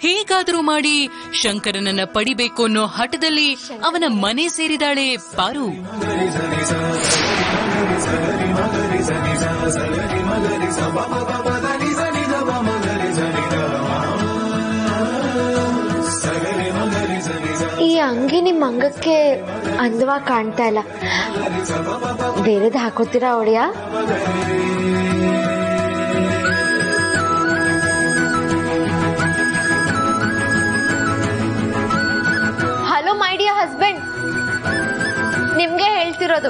ಹೇಗಾದರೂ ಮಾಡಿ ಶಂಕರನನ್ನ ಪಡಿಬೇಕು ಅನ್ನೋ ಹಠದಲ್ಲಿ ಅವನ ಮನೆ ಸೇರಿದಾಳೆ ಪಾರು ಈ ಅಂಗಿ ನಿಮ್ ಅಂಗಕ್ಕೆ ಅಂದವಾಗಿ ಕಾಣ್ತಾ ಇಲ್ಲ ಬೇರೆದ್ ಹಾಕೋತೀರಾ ಅವಳಿಯ ಹಲೋ ಮೈ ಡಿಯರ್ ಹಸ್ಬೆಂಡ್ ನಿಮ್ಗೆ ಹೇಳ್ತಿರೋದು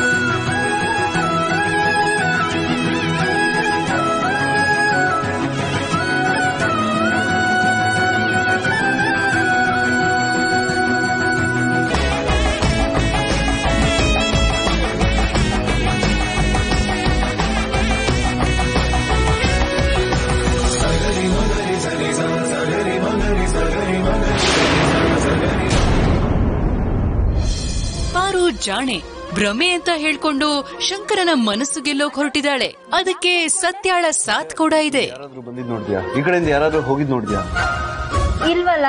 ಪಾರು ಜಾಣೆ ಭ್ರಮೆ ಅಂತ ಹೇಳ್ಕೊಂಡು ಶಂಕರನ ಮನಸ್ಸು ಗೆಲ್ಲೋಕ್ ಹೊರಟಿದ್ದಾಳೆ ಅದಕ್ಕೆ ಸತ್ಯಾಳ ಸಾಥ್ ಕೂಡ ಇದೆ ಯಾರಾದ್ರೂ ಬಂದಿದ್ ನೋಡ್ದ್ಯಾ ಈ ಕಡೆಯಿಂದ ಯಾರಾದ್ರೂ ಹೋಗಿದ್ ನೋಡ್ದ್ಯಾ ಇಲ್ವಲ್ಲ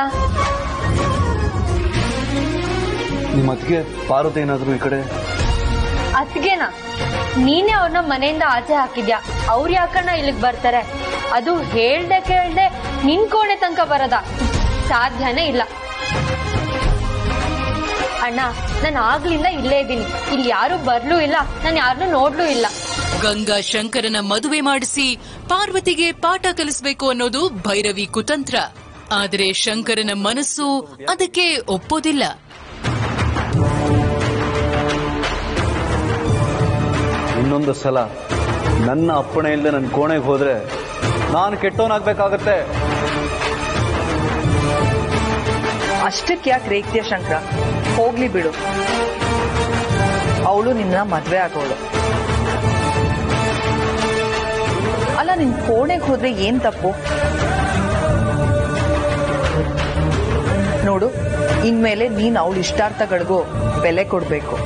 ನಿಮ್ಮ ಅತ್ತಿಗೆ ಪಾರ್ವತಿ ಏನಾದ್ರು ಈ ಕಡೆ ಅತ್ಗೆನಾ ನೀನೇ ಅವ್ರನ್ನ ಮನೆಯಿಂದ ಆಚೆ ಹಾಕಿದ್ಯಾ ಅವ್ರು ಯಾಕಣ್ಣ ಇಲ್ಲಿಗೆ ಬರ್ತಾರೆ ಅದು ಹೇಳ್ದೆ ಕೇಳ್ದೆ ನಿನ್ ಕೋಣೆ ತನಕ ಬರದ ಸಾಧ್ಯನೇ ಇಲ್ಲ ಅಣ್ಣ ನಾನು ಆಗ್ಲಿಂದ ಇಲ್ಲೇ ಇದ್ದೀನಿ ಇಲ್ಲಿ ಯಾರು ಬರ್ಲೂ ಇಲ್ಲ ನಾನು ಯಾರನ್ನೂ ನೋಡ್ಲೂ ಇಲ್ಲ ಗಂಗಾ ಶಂಕರನ ಮದುವೆ ಮಾಡಿಸಿ ಪಾರ್ವತಿಗೆ ಪಾಠ ಕಲಿಸ್ಬೇಕು ಅನ್ನೋದು ಭೈರವಿ ಕುತಂತ್ರ ಆದರೆ ಶಂಕರನ ಮನಸ್ಸು ಅದಕ್ಕೆ ಒಪ್ಪೋದಿಲ್ಲ ಇನ್ನೊಂದು ಸಲ ನನ್ನ ಅಪ್ಪಣೆ ಇಲ್ಲದೆ ನನ್ನ ಕೋಣೆಗೆ ಹೋದ್ರೆ ನಾನು ಕೆಟ್ಟವನಾಗ್ಬೇಕಾಗತ್ತೆ ಅಷ್ಟಕ್ಕೆ ಯಾಕೆ ರೇಗ್ತೀಯ ಶಂಕರ ಹೋಗ್ಲಿ ಬಿಡು ಅವಳು ನಿನ್ನ ಮದ್ವೆ ಆಗೋಳು ಅಲ್ಲ ನಿನ್ ಕೋಣೆಗೆ ಹೋದ್ರೆ ಏನ್ ತಪ್ಪು ನೋಡು ಇನ್ಮೇಲೆ ನೀನ್ ಅವಳ ಇಷ್ಟಾರ್ಥಗಳಿಗೂ ಬೆಲೆ ಕೊಡ್ಬೇಕು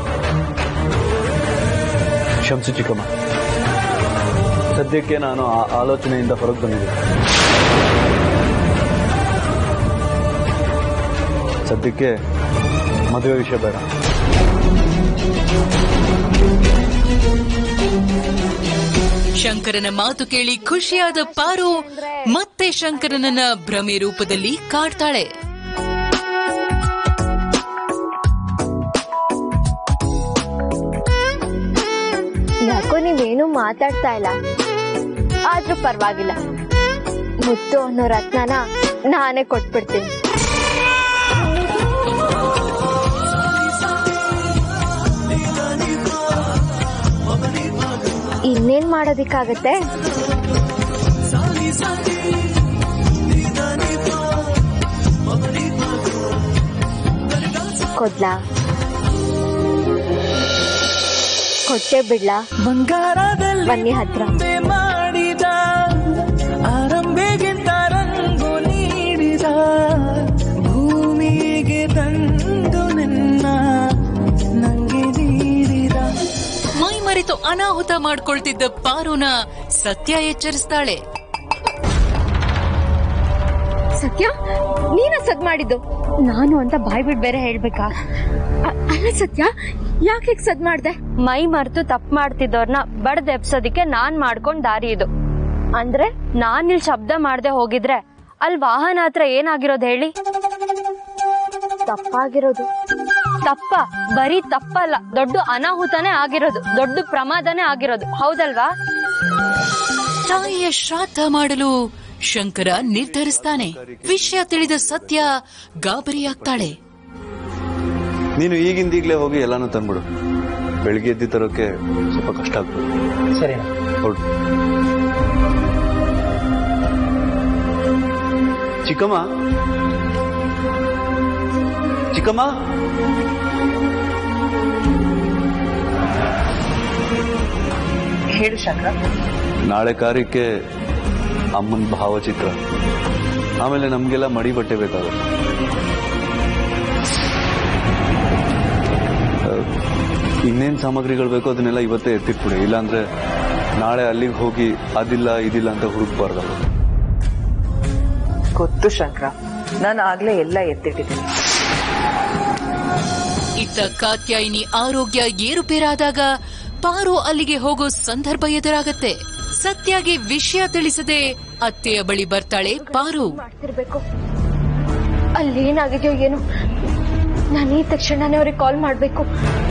ಕ್ಷಮಿಸು ಚಿಕ್ಕಮ್ಮ ಸದ್ಯಕ್ಕೆ ನಾನು ಆ ಆಲೋಚನೆಯಿಂದ ಹೊರಗೆ ಬಂದಿದ್ದೆ ಸದ್ಯಕ್ಕೆ ಮದುವೆ ವಿಷಯ ಬೇಡ ಶಂಕರನ ಮಾತು ಕೇಳಿ ಖುಷಿಯಾದ ಪಾರು ಮತ್ತೆ ಶಂಕರನನ್ನ ಭ್ರಮೆ ರೂಪದಲ್ಲಿ ಕಾಡ್ತಾಳೆ ಯಾಕೋ ನೀವೇನು ಮಾತಾಡ್ತಾ ಇಲ್ಲ ಆದ್ರೂ ಪರವಾಗಿಲ್ಲ ಮುತ್ತು ಅನ್ನೋ ರತ್ನನ ನಾನೇ ಕೊಟ್ಬಿಡ್ತೀನಿ ಇನ್ನೇನ್ ಮಾಡೋದಿಕ್ಕಾಗತ್ತೆ ಕೊಡ್ಲಾ ಕೊಟ್ಟೆ ಬಿಡ್ಲಾ ಬನ್ನಿ ಹತ್ರ ಮಾಡಿದ ಆರಂಭೆಗೆ ತರಂಗು ನೀಡಿದ ಭೂಮಿಗೆ ತಂದು ನಿನ್ನ ನಂಗೆ ನೀಡಿದ ಮೈ ಮರೆತು ಅನಾಹುತ ಮಾಡ್ಕೊಳ್ತಿದ್ದ ಪಾರುನ ಸತ್ಯ ಎಚ್ಚರಿಸ್ತಾಳೆ ಸತ್ಯ ನೀನ ಸದ್ ಮಾಡಿದ್ದು ನಾನು ಅಂತ ಬಾಯ್ ಬಿಡ್ ಬೇರೆ ಹೇಳ್ಬೇಕಾ ಅ- ಅಲ್ಲ ಸತ್ಯ ಯಾಕೆ ಸದ್ ಮಾಡ್ದೆ ಮೈ ಮರೆತು ತಪ್ಪು ಮಾಡ್ತಿದ್ದವ್ರನ್ನ ಬಡ್ದ್ ಎಬ್ಸೋದಿಕ್ಕೆ ನಾನ್ ಮಾಡ್ಕೊಂಡ್ ದಾರಿ ಇದು ಅಂದ್ರೆ ನಾನ್ ಇಲ್ಲಿ ಶಬ್ದ ಮಾಡ್ದೆ ಹೋಗಿದ್ರೆ ಅಲ್ಲಿ ವಾಹನ ಹತ್ರ ಏನಾಗಿರೋದು ಹೇಳಿ ತಪ್ಪಾಗಿರೋದು ತಪ್ಪ ಬರೀ ತಪ್ಪಲ್ಲ ದೊಡ್ಡ ಅನಾಹುತನೇ ಆಗಿರೋದು ದೊಡ್ಡ ಪ್ರಮಾದನೇ ಆಗಿರೋದು ಹೌದಲ್ವಾ ತಾಯಿಯ ಶ್ರಾದ್ದ ಮಾಡಲು ಶಂಕರ ನಿರ್ಧರಿಸ್ತಾನೆ ವಿಷಯ ತಿಳಿದ ಸತ್ಯ ಗಾಬರಿಯಾಗ್ತಾಳೆ ನೀನು ಈಗಿಂದ ಈಗಲೇ ಹೋಗಿ ಎಲ್ಲಾನು ತಂದ್ಬಿಡು ಬೆಳಿಗ್ಗೆ ಎದ್ದಿ ತರೋಕೆ ಸ್ವಲ್ಪ ಕಷ್ಟ ಆಗ್ಬೋದು ಸರಿ ಹೊರಡು ಚಿಕ್ಕಮ್ಮ ಚಿಕ್ಕಮ್ಮ ಹೇಳು ಶಂಕರ ನಾಳೆ ಕಾರ್ಯಕ್ಕೆ ಅಮ್ಮನ ಭಾವಚಿತ್ರ ಆಮೇಲೆ ನಮ್ಗೆಲ್ಲ ಮಡಿ ಬಟ್ಟೆ ಬೇಕಾಗುತ್ತೆ ಆ, ಇನ್ನೇನ್ ಸಾಮಗ್ರಿಗಳು ಬೇಕೋ ಅದನ್ನೆಲ್ಲ ಇವತ್ತೇ ಎತ್ತಿಟ್ಬಿಡಿ ಇಲ್ಲಾಂದ್ರೆ ನಾಳೆ ಅಲ್ಲಿಗೆ ಹೋಗಿ ಅದಿಲ್ಲ ಇದಿಲ್ಲ ಅಂತ ಹುಡುಕ್ಬಾರ್ದಲ್ಲ ಗೊತ್ತು ಶಂಕರ ನಾನು ಆಗ್ಲೇ ಎಲ್ಲ ಎತ್ತಿಟ್ಟಿದ್ದೀನಿ ಇತ್ತ ಕಾತ್ಯಾಯಿನಿ ಆರೋಗ್ಯ ಏರುಪೇರಾದಾಗ ಪಾರು ಅಲ್ಲಿಗೆ ಹೋಗೋ ಸಂದರ್ಭ ಎದುರಾಗತ್ತೆ ಸತ್ಯಾಗೆ ವಿಷಯ ತಿಳಿಸದೆ ಅತ್ತೆಯ ಬಳಿ ಬರ್ತಾಳೆ ಪಾರು ಮಾಡ್ತಿರ್ಬೇಕು ಅಲ್ಲೇನಾಗಿದೆಯೋ ಏನು ನಾನು ಈ ತಕ್ಷಣನೇ ಅವ್ರಿಗೆ ಕಾಲ್ ಮಾಡ್ಬೇಕು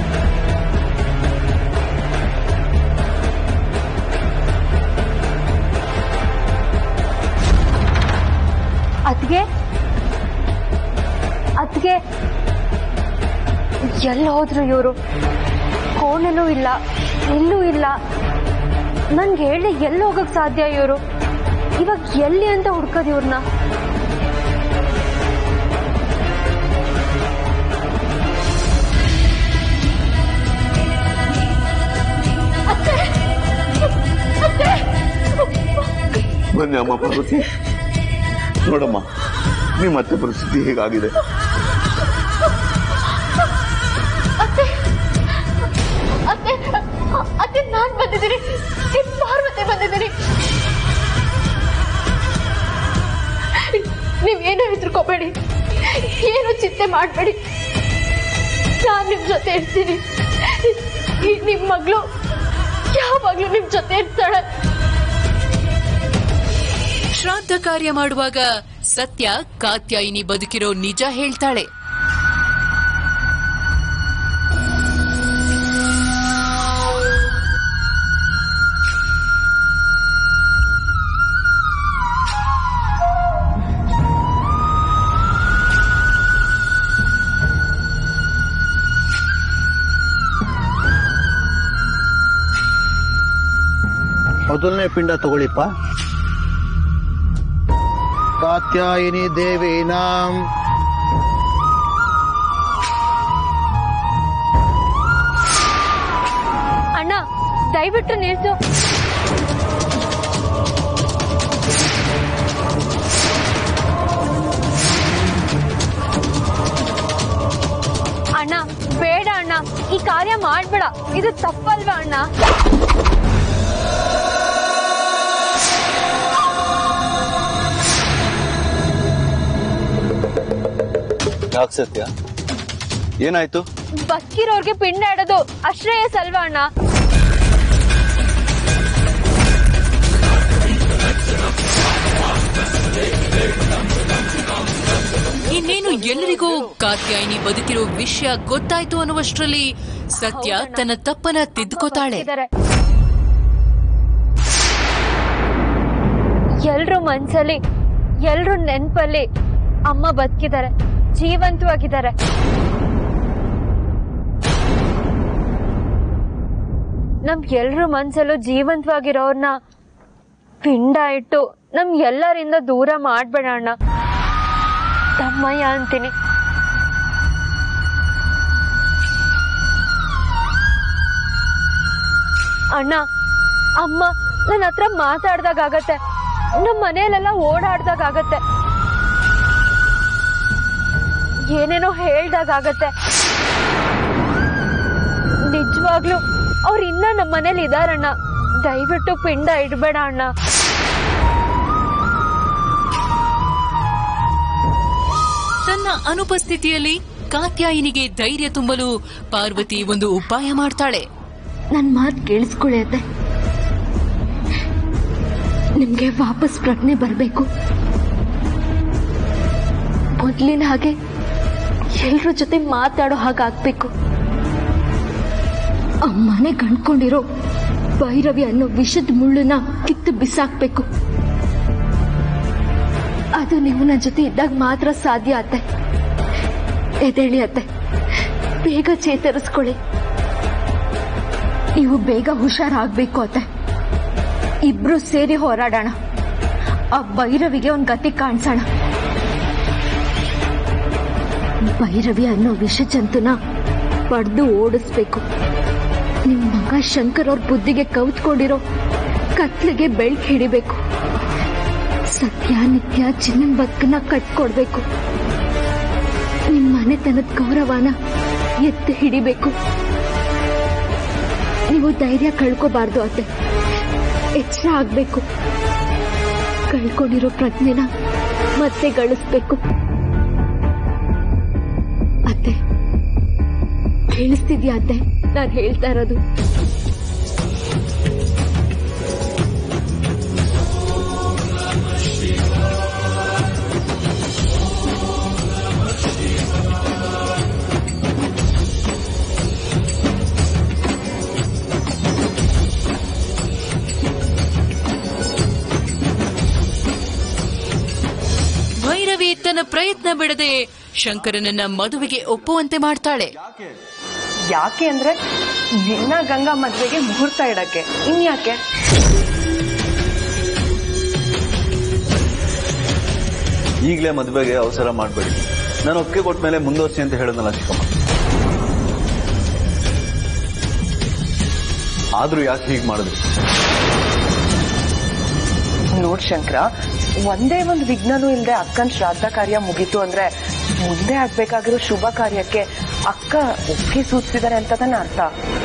ಅದ್ಗೆ ಅದ್ಗೆ ಎಲ್ಲಿ ಹೋದ್ರು ಇವರು ಫೋನಲ್ಲೂ ಇಲ್ಲ ಎಲ್ಲೂ ಇಲ್ಲ ನನ್ಗೆ ಹೇಳಿ ಎಲ್ಲಿ ಹೋಗಕ್ ಸಾಧ್ಯ ಇವರು ಇವಾಗ ಎಲ್ಲಿ ಅಂತ ಹುಡ್ಕೋದು ಇವ್ರನ್ನ ಬನ್ನಿ ಅಮ್ಮ ಪಾರ್ವತಿ ನೋಡಮ್ಮ ನಿಮ್ಮ ಮತ್ತೆ ಪರಿಸ್ಥಿತಿ ಹೇಗಾಗಿದೆ ಅತ್ತೆ ಅತ್ತೆ ನಾನ್ ಬಂದಿದ್ದೀನಿ ನಿಮ್ ಪಾರ್ವತಿ ಬಂದಿದ್ದೀನಿ ನೀವೇನು ಹೆದರ್ಕೋಬೇಡಿ ಏನು ಚಿಂತೆ ಮಾಡಬೇಡಿ ನಾನ್ ನಿಮ್ ಜೊತೆ ಇರ್ತೀನಿ ಈ ನಿಮ್ ಮಗಳು ಯಾವಾಗ್ಲೂ ನಿಮ್ ಜೊತೆ ಇರ್ತಾಳೆ ಶ್ರಾದ್ದ ಕಾರ್ಯ ಮಾಡುವಾಗ ಸತ್ಯ ಕಾತ್ಯಾಯಿನಿ ಬದುಕಿರೋ ನಿಜ ಹೇಳ್ತಾಳೆ ಮೊದಲನೇ ಪಿಂಡ ತಗೊಳ್ಳಿಪ್ಪ ಕಾತ್ಯಾಯಿನಿ ದೇವೇನಾಂ ಅಣ್ಣ ದಯವಿಟ್ಟು ನಿಲ್ಸು ಅಣ್ಣ ಬೇಡ ಅಣ್ಣ ಈ ಕಾರ್ಯ ಮಾಡ್ಬೇಡ ಇದು ತಪ್ಪಲ್ವಾ ಅಣ್ಣ ಯಾಕೆ ಸತ್ಯ ಏನಾಯ್ತು ಬದುಕಿರೋರ್ಗೆ ಪಿಂಡ ಇಡೋದು ಅಶ್ರೇಯಸ್ ಅಲ್ವಾ ಅಣ್ಣ ಇನ್ನೇನು ಎಲ್ಲರಿಗೂ ಕಾತ್ಯಾಯಿನಿ ಬದುಕಿರೋ ವಿಷಯ ಗೊತ್ತಾಯ್ತು ಅನ್ನುವಷ್ಟರಲ್ಲಿ ಸತ್ಯ ತನ್ನ ತಪ್ಪನ ತಿದ್ದುಕೋತಾಳೆ ಇದಾರೆ ಎಲ್ರು ಮನ್ಸಲ್ಲಿ ಎಲ್ರು ನೆನ್ಪಲ್ಲಿ ಅಮ್ಮ ಬದುಕಿದ್ದಾರೆ ಜೀವಂತವಾಗಿದ್ದಾರೆ ನಮ್ ಎಲ್ರ ಮನ್ಸಲ್ಲೂ ಜೀವಂತವಾಗಿರೋರ್ನ ಪಿಂಡ ಇಟ್ಟು ನಮ್ ಎಲ್ಲರಿಂದ ದೂರ ಮಾಡ್ಬೇಡ ಅಣ್ಣ ತಮ್ಮಯ್ಯ ಅಂತೀನಿ ಅಣ್ಣ ಅಮ್ಮ ನನ್ನ ಹತ್ರ ಮಾತಾಡ್ದಾಗತ್ತೆ ನಮ್ಮ ಮನೆಯಲ್ಲೆಲ್ಲ ಓಡಾಡ್ದಾಗತ್ತೆ ಏನೇನೋ ಹೇಳ್ದಾಗತ್ತೆ ನಿಜವಾಗ್ಲು ಅವ್ರು ಇನ್ನ ನಮ್ಮ ಮನೇಲಿ ಇದಾರಣ್ಣ ದಯವಿಟ್ಟು ಪಿಂಡ ಇಡ್ಬೇಡ ಅಣ್ಣ ತನ್ನ ಅನುಪಸ್ಥಿತಿಯಲ್ಲಿ ಕಾತ್ಯಾಯಿನಿಗೆ ಧೈರ್ಯ ತುಂಬಲು ಪಾರ್ವತಿ ಒಂದು ಉಪಾಯ ಮಾಡ್ತಾಳೆ ನನ್ ಮಾತು ಕೇಳಿಸ್ಕೊಳ್ಳಿ ಅತ್ತೆ ನಿಮ್ಗೆ ವಾಪಸ್ ಪ್ರಜ್ಞೆ ಬರಬೇಕು ಮೊದ್ಲಿನ ಹಾಗೆ ಎಲ್ರ ಜೊತೆ ಮಾತಾಡೋ ಹಾಗಾಗ್ಬೇಕು ಅಮ್ಮನೆ ಕಂಡ್ಕೊಂಡಿರೋ ಭೈರವಿ ಅನ್ನೋ ವಿಷದ ಮುಳ್ಳನ್ನ ಕಿತ್ತು ಬಿಸಾಕ್ಬೇಕು ಅದು ನೀವು ನನ್ನ ಜೊತೆ ಇದ್ದಾಗ ಮಾತ್ರ ಸಾಧ್ಯ ಅತ್ತೆ ಎದೇಳಿ ಅತ್ತೆ ಬೇಗ ಚೇತರಿಸ್ಕೊಳ್ಳಿ ನೀವು ಬೇಗ ಹುಷಾರಾಗ್ಬೇಕು ಅತ್ತೆ ಇಬ್ರು ಸೇರಿ ಹೋರಾಡೋಣ ಆ ಭೈರವಿಗೆ ಒಂದ್ ಗತಿ ಕಾಣಿಸೋಣ ಭೈರವಿ ಅನ್ನೋ ವಿಷ ಜಂತುನ ಪಡೆದು ಓಡಿಸ್ಬೇಕು ನಿಮ್ ಮಗ ಶಂಕರ್ ಅವ್ರ ಬುದ್ಧಿಗೆ ಕೌತ್ಕೊಂಡಿರೋ ಕತ್ಲಿಗೆ ಬೆಳ್ಕ್ ಹಿಡಿಬೇಕು ಸತ್ಯ ನಿತ್ಯ ಚಿನ್ನನ್ ಬದುಕನ್ನ ಕಟ್ಕೊಡ್ಬೇಕು ನಿಮ್ ಮನೆತನದ ಗೌರವನ ಎತ್ತಿ ಹಿಡಿಬೇಕು ನೀವು ಧೈರ್ಯ ಕಳ್ಕೋಬಾರ್ದು ಅತ್ತೆ ಎಚ್ಚರ ಆಗ್ಬೇಕು ಕಳ್ಕೊಂಡಿರೋ ಪ್ರಜ್ಞೆನ ಮತ್ತೆ ಗಳಿಸ್ಬೇಕು ಕೇಳಿಸ್ತಿದ್ಯಾ ಅತ್ತೆ ನಾನು ಹೇಳ್ತಾ ಇರೋದು ಭೈರವಿ ತನ್ನ ಪ್ರಯತ್ನ ಬಿಡದೆ ಶಂಕರನನ್ನ ಮದುವೆಗೆ ಒಪ್ಪುವಂತೆ ಮಾಡ್ತಾಳೆ ಯಾಕೆ ಅಂದ್ರೆ ನಿನ್ನ ಗಂಗಾ ಮದ್ವೆಗೆ ಮುಹೂರ್ತ ಇಡಕ್ಕೆ ಇನ್ಯಾಕೆ ಈಗಲೇ ಮದುವೆಗೆ ಅವಸರ ಮಾಡಬೇಡಿ ನಾನು ಒಪ್ಪಿಗೆ ಕೊಟ್ಟ ಮೇಲೆ ಮುಂದುವರ್ಸಿ ಅಂತ ಹೇಳಿದ್ನಲ್ಲ ಚಿಕ್ಕಮ್ಮ ಆದ್ರೂ ಯಾಕೆ ಹೀಗೆ ಮಾಡಿದ್ರಿ ನೋಡ್ ಶಂಕರ ಒಂದೇ ಒಂದು ವಿಘ್ನನೂ ಇಲ್ಲದೆ ಅಕ್ಕನ ಶ್ರಾದ್ದ ಕಾರ್ಯ ಮುಗೀತು ಅಂದ್ರೆ ಮುಂದೆ ಆಗ್ಬೇಕಾಗಿರೋ ಶುಭ ಕಾರ್ಯಕ್ಕೆ ಅಕ್ಕ ಒಪ್ಪಿಗೆ ಸೂಚಿಸಿದಾರೆ ಅಂತ ತಾನೆ ಅರ್ಥ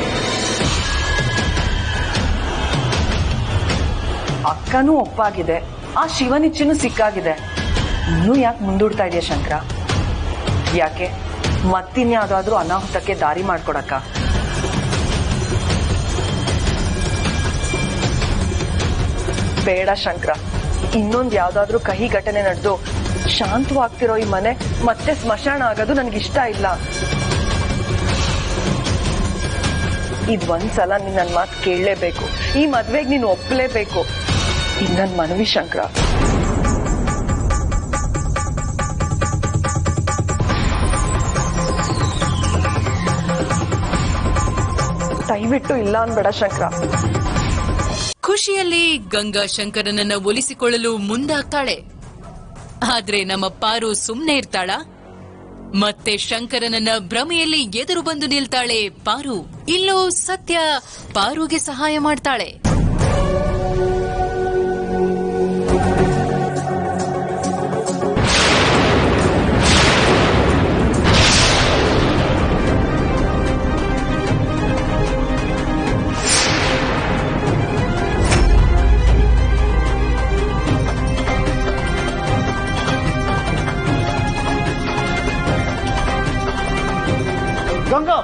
ಅಕ್ಕನೂ ಒಪ್ಪಾಗಿದೆ ಆ ಶಿವನಿಚ್ಛೆನೂ ಸಿಕ್ಕಾಗಿದೆ ಇನ್ನೂ ಯಾಕೆ ಮುಂದೂಡ್ತಾ ಇದೆಯಾ ಶಂಕರ ಯಾಕೆ ಮತ್ತಿನ್ಯಾವ್ದಾದ್ರೂ ಅನಾಹುತಕ್ಕೆ ದಾರಿ ಮಾಡ್ಕೊಡಕ್ಕ ಬೇಡ ಶಂಕರ ಇನ್ನೊಂದ್ ಯಾವ್ದಾದ್ರೂ ಕಹಿ ಘಟನೆ ನಡೆದು ಶಾಂತವಾಗ್ತಿರೋ ಈ ಮನೆ ಮತ್ತೆ ಸ್ಮಶಾನ ಆಗೋದು ನನ್ಗಿಷ್ಟ ಇಲ್ಲ ಇದ್ ಒಂದ್ಸಲ ನೀನ್ ನನ್ ಮಾತು ಕೇಳಲೇಬೇಕು ಈ ಮದ್ವೆಗ್ ನೀನು ಒಪ್ಪಲೇಬೇಕು ಇದ್ ನನ್ ಮನವಿ ಶಂಕರ ದಯವಿಟ್ಟು ಇಲ್ಲ ಅನ್ಬೇಡ ಶಂಕರ ಖುಷಿಯಲ್ಲಿ ಗಂಗಾ ಶಂಕರನನ್ನ ಒಲಿಸಿಕೊಳ್ಳಲು ಮುಂದಾಗ್ತಾಳೆ ಆದ್ರೆ ನಮ್ಮ ಪಾರು ಸುಮ್ನೆ ಇರ್ತಾಳ ಮತ್ತೆ ಶಂಕರನನ್ನ ಭ್ರಮೆಯಲ್ಲಿ ಎದುರು ಬಂದು ನಿಲ್ತಾಳೆ ಪಾರು ಇಲ್ಲೂ ಸತ್ಯ ಪಾರುಗೆ ಸಹಾಯ ಮಾಡ್ತಾಳೆ ಗಂಗಾ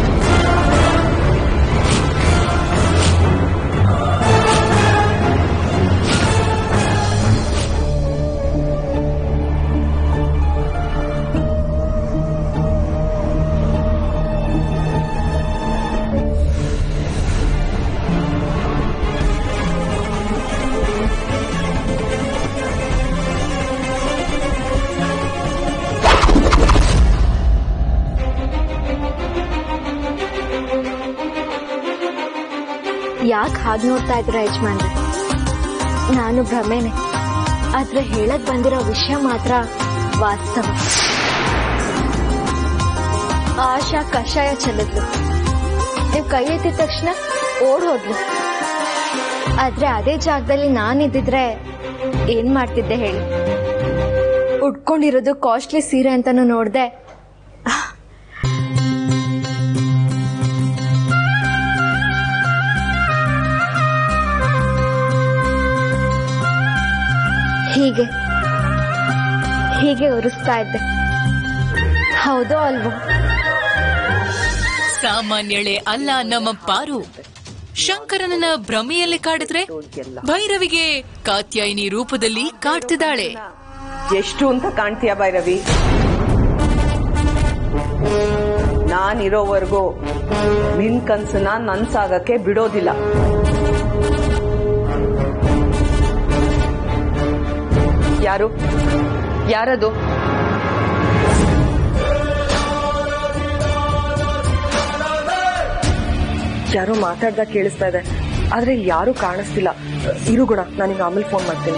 ಯಾಕೆ ಹಾಗೆ ನೋಡ್ತಾ ಇದ್ರ ಯಜಮಾನ್ರೆ ನಾನು ಭ್ರಮೆನೆ ಆದ್ರೆ ಹೇಳಕ್ ಬಂದಿರೋ ವಿಷಯ ಮಾತ್ರ ವಾಸ್ತವ ಆಶಾ ಕಷಾಯ ಚೆಲ್ಲಿದ್ಲು ನೀವು ಕೈ ಎತ್ತಿದ ತಕ್ಷಣ ಓಡ್ ಹೋದ್ಲು ಆದ್ರೆ ಅದೇ ಜಾಗದಲ್ಲಿ ನಾನಿದ್ದಿದ್ರೆ ಏನ್ ಮಾಡ್ತಿದ್ದೆ ಹೇಳಿ ಉಟ್ಕೊಂಡಿರೋದು ಕಾಸ್ಟ್ಲಿ ಸೀರೆ ಅಂತಾನು ನೋಡ್ದೆ ಹೀಗೆ ಹೀಗೆ ಉರಿಸ್ತಾ ಇದ್ದೆ ಹೌದೋ ಅಲ್ವೋ ಸಾಮಾನ್ಯಳೆ ಅಲ್ಲ ನಮ್ಮ ಪಾರು ಶಂಕರನನ್ನ ಭ್ರಮೆಯಲ್ಲಿ ಕಾಡಿದ್ರೆ ಭೈರವಿಗೆ ಕಾತ್ಯಾಯಿನಿ ರೂಪದಲ್ಲಿ ಕಾಡ್ತಿದ್ದಾಳೆ ಎಷ್ಟು ಅಂತ ಕಾಣ್ತೀಯ ಭೈರವಿ ನಾನಿರೋವರೆಗೂ ನಿನ್ ಕನ್ಸನ್ನ ನನ್ಸಾಗಕ್ಕೆ ಬಿಡೋದಿಲ್ಲ ಯಾರು ಯಾರದು ಯಾರೋ ಮಾತಾಡ್ದಾಗ ಕೇಳಿಸ್ತಾ ಇದೆ ಆದ್ರೆ ಇಲ್ಲಿ ಯಾರು ಕಾಣಿಸ್ತಿಲ್ಲ ಇರು ಗುಣ ನಾನು ಆಮೇಲೆ ಫೋನ್ ಮಾಡ್ತೀನಿ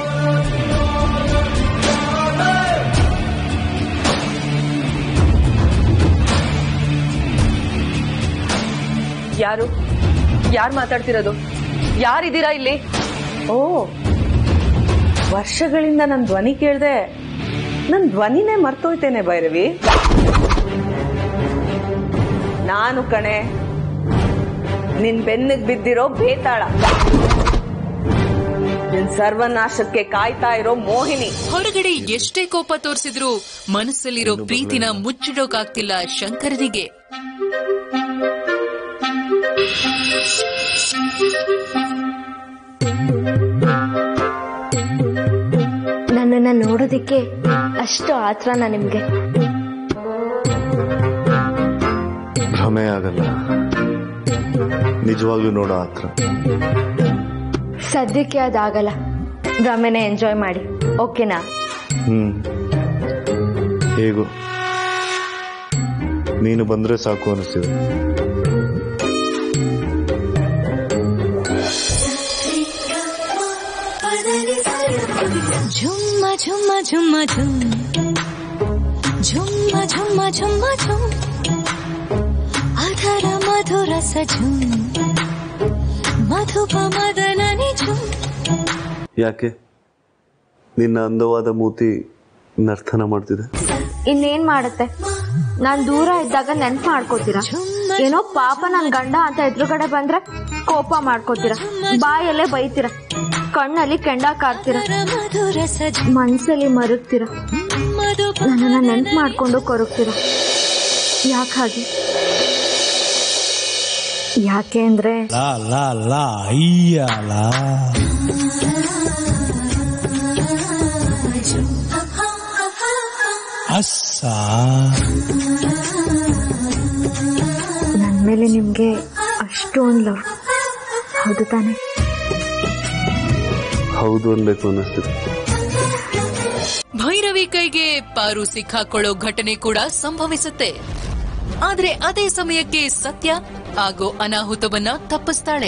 ಯಾರು ಯಾರು ಮಾತಾಡ್ತಿರೋದು ಯಾರಿದ್ದೀರಾ ಇಲ್ಲಿ ಓ ವರ್ಷಗಳಿಂದ ನನ್ ಧ್ವನಿ ಕೇಳ್ದೆ ನನ್ ಧ್ವನಿನೇ ಮರ್ತೋಯ್ತೇನೆ ಭೈರವಿ ನಾನು ಕಣೆ ನಿನ್ ಬೆನ್ನಿಗ್ ಬಿದ್ದಿರೋ ಬೇತಾಳ ನಿನ್ ಸರ್ವನಾಶಕ್ಕೆ ಕಾಯ್ತಾ ಇರೋ ಮೋಹಿನಿ ಹೊರಗಡೆ ಎಷ್ಟೇ ಕೋಪ ತೋರಿಸಿದ್ರು ಮನಸ್ಸಲ್ಲಿರೋ ಪ್ರೀತಿನ ಮುಚ್ಚಿಡೋಕಾಗ್ತಿಲ್ಲ ಶಂಕರನಿಗೆ ನನ್ನನ್ನ ನೋಡೋದಿಕ್ಕೆ ಅಷ್ಟು ಆತ್ರನ ನಿಮ್ಗೆ ಭ್ರಮೆ ಆಗಲ್ಲ ನಿಜವಾಗ್ಲೂ ನೋಡೋ ಹತ್ರ ಸದ್ಯಕ್ಕೆ ಅದಾಗಲ್ಲ ಭ್ರಮೆನೆ ಎಂಜಾಯ್ ಮಾಡಿ ಓಕೆನಾ ಹ್ಮ್ ಹೇಗೂ ನೀನು ಬಂದ್ರೆ ಸಾಕು ಅನಿಸ್ತಿದೆ ಝುಮ್ಮ ಝುಮ್ಮ ಝುಮ್ಮ ಝುಮ್ ಝುಮ್ಮ ಝುಮ್ಮ ಝುಮ್ಮ ಝುಮ್ ಅಧರ ಮಧುರ ಸಝುಮ್ ಮಧುಪ ಮದನ ನಿಝುಮ್ ಯಾಕೆ ನಿನ್ನ ಅಂದವಾದ ಮೂತಿ ನರ್ತನ ಮಾಡ್ತಿದೆ ಇನ್ನೇನ್ ಮಾಡುತ್ತೆ ನಾನ್ ದೂರ ಇದ್ದಾಗ ನೆನ್ಪು ಮಾಡ್ಕೋತೀರಾ ಏನೋ ಪಾಪ ನನ್ ಗಂಡ ಅಂತ ಎದುರುಗಡೆ ಬಂದ್ರೆ ಕೋಪ ಮಾಡ್ಕೋತೀರಾ ಬಾಯಲ್ಲೇ ಬೈತೀರಾ ಕಣ್ಣಲ್ಲಿ ಕೆಂಡ ಕಾರ್ತೀರಾ ಮಧುರ ಸಝುಮ್ ಮನ್ಸಲ್ಲಿ ಮರುಗ್ತೀರಾ ಮಧುಪ ನನ್ನನ್ನ ನೆನ್ಪು ಮಾಡ್ಕೊಂಡು ಕೊರಗ್ತೀರಾ ಯಾಕೆ ಹಾಗೆ ಯಾಕೆ ಅಂದ್ರೆ La la la, ia la. ಅಸ್ಸ ನನ್ ಮೇಲೆ ನಿಮ್ಗೆ ಅಷ್ಟೊಂದು ಲವ್ ಹೌದು ತಾನೆ ಹೌದು ಅನ್ಬೇಕು ಅನ್ನಿಸ್ತಿದೆ ಭೈರವಿ ಕೈಗೆ ಪಾರು ಸಿಕ್ಕಾಕೊಳ್ಳೋ ಘಟನೆ ಕೂಡ ಸಂಭವಿಸುತ್ತೆ ಆದ್ರೆ ಅದೇ ಸಮಯಕ್ಕೆ ಸತ್ಯ ಆಗೋ ಅನಾಹುತವನ್ನ ತಪ್ಪಿಸ್ತಾಳೆ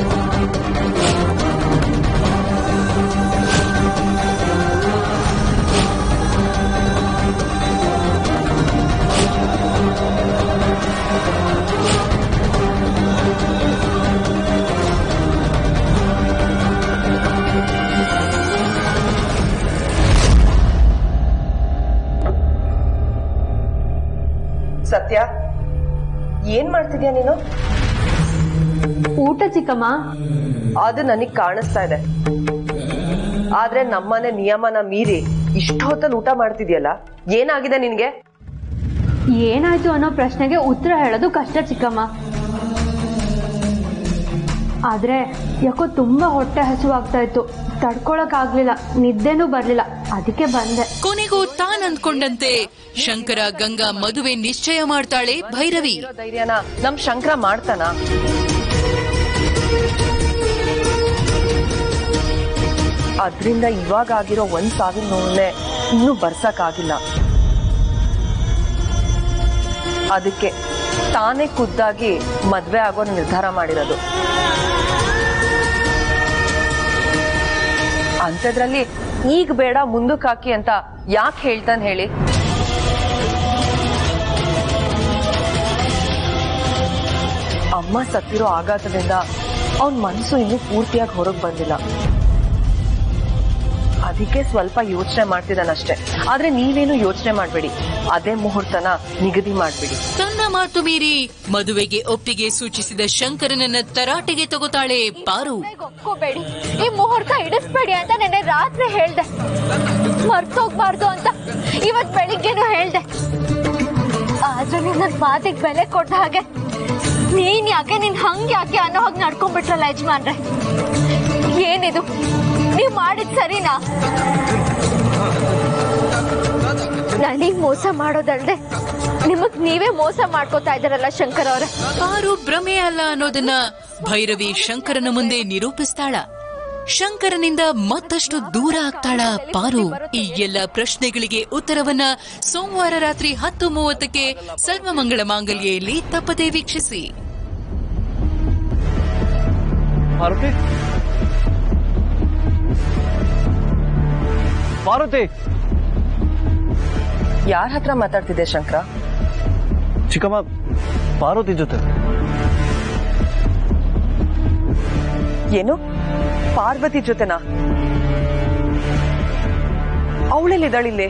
ಸತ್ಯ ಏನ್ ಮಾಡ್ತಿದ್ಯಾ ನೀನು ಊಟ ಚಿಕ್ಕಮ್ಮ ಅದು ನನಗ್ ಕಾಣಿಸ್ತಾ ಇದೆ ಆದ್ರೆ ನಮ್ಮನೆ ನಿಯಮನ ಮೀರಿ ಇಷ್ಟೊತ್ತಲ್ಲಿ ಊಟ ಮಾಡ್ತಿದ್ಯಲ್ಲ ಏನಾಗಿದೆ ನಿನ್ಗೆ ಏನಾಯ್ತು ಅನ್ನೋ ಪ್ರಶ್ನೆಗೆ ಉತ್ತರ ಹೇಳೋದು ಕಷ್ಟ ಚಿಕ್ಕಮ್ಮ ಆದ್ರೆ ಯಾಕೋ ತುಂಬಾ ಹೊಟ್ಟೆ ಹಸುವಾಗ್ತಾ ಇತ್ತು ತಡ್ಕೊಳಕ್ ಆಗ್ಲಿಲ್ಲ ನಿದ್ದೆನೂ ಬರ್ಲಿಲ್ಲ ಅದಕ್ಕೆ ಬಂದೆ ಕೊನೆಗೂ ತಾನ್ ಅಂದ್ಕೊಂಡಂತೆ ಶಂಕರ ಗಂಗಾ ಮದುವೆ ನಿಶ್ಚಯ ಮಾಡ್ತಾಳೆ ಭೈರವಿ ಇರೋ ಧೈರ್ಯನ ನಮ್ ಶಂಕರ ಮಾಡ್ತಾನ ಅದ್ರಿಂದ ಇವಾಗ ಆಗಿರೋ ಒಂದ್ ಸಾವಿನ ನೋವನ್ನೇ ಇನ್ನೂ ಬರ್ಸಕ್ ಆಗಿಲ್ಲ ಅದಕ್ಕೆ ತಾನೇ ಖುದ್ದಾಗಿ ಮದ್ವೆ ಆಗೋ ನಿರ್ಧಾರ ಮಾಡಿರೋದು ಅಂಥದ್ರಲ್ಲಿ ಈಗ ಬೇಡ ಮುಂದಕ್ಕೆ ಹಾಕಿ ಅಂತ ಯಾಕೆ ಹೇಳ್ತಾನೆ ಹೇಳಿ ಅಮ್ಮ ಸತ್ತಿರೋ ಆಘಾತದಿಂದ ಅವನ್ ಮನಸ್ಸು ಇನ್ನೂ ಪೂರ್ತಿಯಾಗಿ ಹೊರಗ್ ಬಂದಿಲ್ಲ ಅದಕ್ಕೆ ಸ್ವಲ್ಪ ಯೋಚನೆ ಮಾಡ್ತಿದ್ದಾನಷ್ಟೇ ಆದ್ರೆ ನೀವೇನು ಯೋಚನೆ ಮಾಡ್ಬೇಡಿ ಅದೇ ಮುಹೂರ್ತನ ನಿಗದಿ ಮಾಡ್ಬಿಡಿ ತನ್ನ ಮಾತು ಮೀರಿ ಮದುವೆಗೆ ಒಪ್ಪಿಗೆ ಸೂಚಿಸಿದ ಶಂಕರನನ್ನ ತರಾಟೆಗೆ ತಗೋತಾಳೆ ಪಾರು ಒಪ್ಕೋಬೇಡಿ ಈ ಮುಹೂರ್ತ ಇಡಿಸ್ಬೇಡಿ ಅಂತ ನೆನ್ನೆ ರಾತ್ರಿ ಹೇಳ್ದೆ ಮರ್ತೋಗ್ಬಾರ್ದು ಅಂತ ಇವತ್ ಬೆಳಿಗ್ಗೆನೂ ಹೇಳ್ದೆ ಆದ್ರೆ ನೀನ್ ನನ್ ಮಾತಿಗೆ ಬೆಲೆ ಕೊಟ್ಟ ಹಾಗೆ ನೀನ್ ಯಾಕೆ ನೀನ್ ಹಂಗ್ ಯಾಕೆ ಅನ್ನೋ ಹಾಗೆ ನಡ್ಕೊಂಡ್ಬಿಟ್ರಲ್ಲ ಯಜಮಾನ್ರೆ ಏನಿದು ನೀವ್ ಮಾಡಿದ್ ಸರಿನಾ ನನಗ್ ಮೋಸ ಮಾಡೋದಲ್ದೆ ನಿಮಗ್ ನೀವೇ ಮೋಸ ಮಾಡ್ಕೋತಾ ಇದಾರಲ್ಲ ಶಂಕರ್ ಅವ್ರೆ ಪಾರು ಭ್ರಮೆ ಅಲ್ಲ ಅನ್ನೋದನ್ನ ಭೈರವಿ ಶಂಕರನ ಮುಂದೆ ನಿರೂಪಿಸ್ತಾಳ ಶಂಕರನಿಂದ ಮತ್ತಷ್ಟು ದೂರ ಆಗ್ತಾಳ ಪಾರು ಈ ಎಲ್ಲ ಪ್ರಶ್ನೆಗಳಿಗೆ ಉತ್ತರವನ್ನ ಸೋಮವಾರ ರಾತ್ರಿ ಹತ್ತು ಮೂವತ್ತಕ್ಕೆ ಸರ್ವಮಂಗಳ ಮಾಂಗಲ್ಯದಲ್ಲಿ ತಪ್ಪದೇ ವೀಕ್ಷಿಸಿ ಮಾರುತಿ ಮಾರುತಿ ಯಾರ ಹತ್ರ ಮಾತಾಡ್ತಿದ್ದೆ ಶಂಕರ ಚಿಕ್ಕಮ್ಮ ಪಾರ್ವತಿ ಜೊತೆ ಏನು ಪಾರ್ವತಿ ಜೊತೆನಾ ಅವಳೆಲ್ಲಿದ್ದಾಳಿಲ್ಲಿ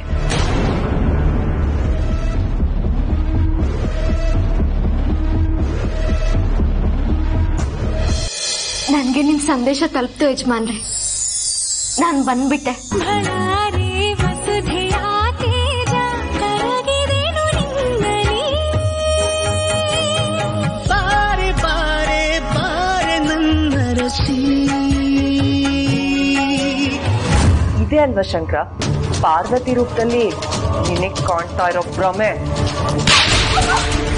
ನನ್ಗೆ ನಿಮ್ ಸಂದೇಶ ತಲುಪ್ತು ಯಜಮಾನ್ರೆ ನಾನ್ ಬಂದ್ಬಿಟ್ಟೆ ಭಳಾರಿ ವಸುಧೆಯ ತೇಜ ಕರಗಿದೆನು ನಿನ್ನಲ್ಲಿ ಇದೆ ಅಲ್ವಾ ಶಂಕರ ಪಾರ್ವತಿ ರೂಪದಲ್ಲಿ ನಿನಗ್ ಕಾಣ್ತಾ ಇರೋ ಭ್ರಮೆ